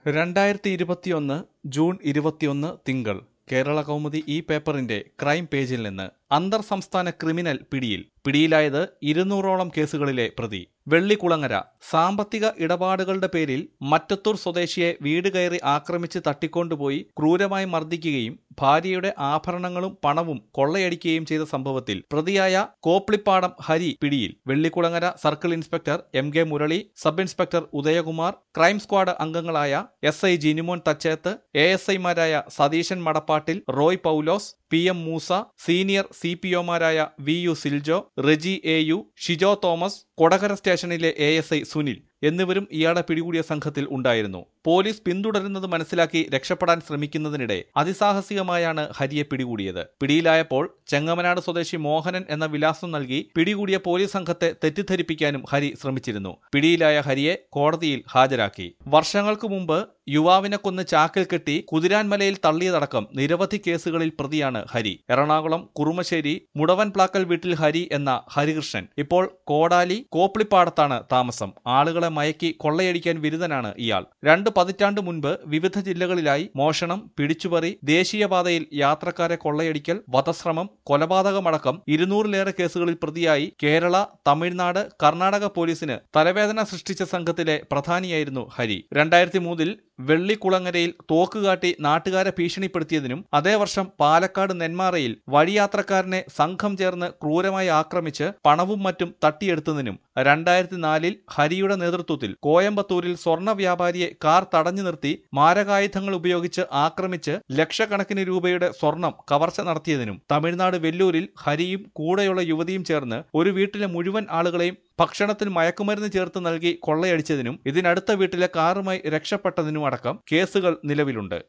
രണ്ടായിരത്തി ഇരുപത്തിയൊന്ന് ജൂൺ ഇരുപത്തിയൊന്ന് തിങ്കൾ കേരള കൗമുദി ഈ പേപ്പറിന്റെ ക്രൈം പേജിൽ നിന്ന് അന്തർ സംസ്ഥാന ക്രിമിനൽ പിടിയിൽ പിടിയിലായത് ഇരുന്നൂറോളം കേസുകളിലെ പ്രതി വെള്ളിക്കുളങ്ങര സാമ്പത്തിക ഇടപാടുകളുടെ പേരിൽ മറ്റത്തൂർ സ്വദേശിയെ വീട് കയറി ആക്രമിച്ച് തട്ടിക്കൊണ്ടുപോയി ക്രൂരമായി മർദ്ദിക്കുകയും ഭാര്യയുടെ ആഭരണങ്ങളും പണവും കൊള്ളയടിക്കുകയും ചെയ്ത സംഭവത്തിൽ പ്രതിയായ കോപ്ലിപ്പാടം ഹരി പിടിയിൽ Vellikulangara circle inspector M K Murali sub inspector Udayakumar crime squad അംഗങ്ങളായ S I Jinimon Thachethu A S ഐമാരായ Satheesan Madappattil Roy Paulose P M Moosa senior C P ഒമാരായ V U Siljo Reji A U Shijo Thomas Kodakara സ്റ്റേഷനിലെ എ എസ് ഐ സുനിൽ എന്നിവരും ഇയാളെ പിടികൂടിയ സംഘത്തിൽ ഉണ്ടായിരുന്നു പോലീസ് പിന്തുടരുന്നത് മനസ്സിലാക്കി രക്ഷപ്പെടാൻ ശ്രമിക്കുന്നതിനിടെ അതിസാഹസികമായാണ് ഹരിയെ പിടികൂടിയത് പിടിയിലായപ്പോൾ ചെങ്ങമനാട് സ്വദേശി മോഹനൻ എന്ന വിലാസം നൽകി പിടികൂടിയ പോലീസ് സംഘത്തെ തെറ്റിദ്ധരിപ്പിക്കാനും ഹരി ശ്രമിച്ചിരുന്നു പിടിയിലായ ഹരിയെ കോടതിയിൽ ഹാജരാക്കി വർഷങ്ങൾക്ക് മുമ്പ് യുവാവിനെ കൊന്ന് ചാക്കിൽ കെട്ടി കുതിരാൻമലയിൽ തള്ളിയതടക്കം നിരവധി കേസുകളിൽ പ്രതിയാണ് ഹരി എറണാകുളം കുറുമശ്ശേരി മുടവൻ പ്ലാക്കൽ വീട്ടിൽ ഹരി എന്ന ഹരികൃഷ്ണൻ ഇപ്പോൾ കോടാലി കോപ്ലിപ്പാടത്താണ് താമസം ആളുകളെ മയക്കി കൊള്ളയടിക്കാൻ വിരുദ്ധനാണ് ഇയാൾ രണ്ട് പതിറ്റാണ്ട് മുൻപ് വിവിധ ജില്ലകളിലായി മോഷണം പിടിച്ചുപറി ദേശീയപാതയിൽ യാത്രക്കാരെ കൊള്ളയടിക്കൽ വധശ്രമം കൊലപാതകമടക്കം ഇരുന്നൂറിലേറെ കേസുകളിൽ പ്രതിയായി കേരള തമിഴ്നാട് കർണാടക പോലീസിന് തലവേദന സൃഷ്ടിച്ച സംഘത്തിലെ പ്രധാനിയായിരുന്നു ഹരി രണ്ടായിരത്തി മൂന്നിൽ വെള്ളിക്കുളങ്ങരയിൽ തോക്കുകാട്ടി നാട്ടുകാരെ ഭീഷണിപ്പെടുത്തിയതിനും അതേ വർഷം പാലക്കാട് നെന്മാറയിൽ വഴിയാത്രക്കാരനെ സംഘം ചേർന്ന് ക്രൂരമായി ആക്രമിച്ച് പണവും മറ്റും തട്ടിയെടുത്തതിനും രണ്ടായിരത്തി നാലിൽ ഹരിയുടെ നേതൃത്വത്തിൽ കോയമ്പത്തൂരിൽ സ്വർണ്ണ വ്യാപാരിയെ കാർ തടഞ്ഞു നിർത്തി മാരകായുധങ്ങൾ ഉപയോഗിച്ച് ആക്രമിച്ച് ലക്ഷക്കണക്കിന് രൂപയുടെ സ്വർണം കവർച്ച നടത്തിയതിനും തമിഴ്നാട് വെല്ലൂരിൽ ഹരിയും കൂടെയുള്ള യുവതിയും ചേർന്ന് ഒരു വീട്ടിലെ മുഴുവൻ ആളുകളെയും ഭക്ഷണത്തിന് മയക്കുമരുന്ന് ചേർത്ത് നൽകി കൊള്ളയടിച്ചതിനും ഇതിനടുത്ത വീട്ടിലെ കാറുമായി രക്ഷപ്പെട്ടതിനും അടക്കം കേസുകൾ നിലവിലുണ്ട്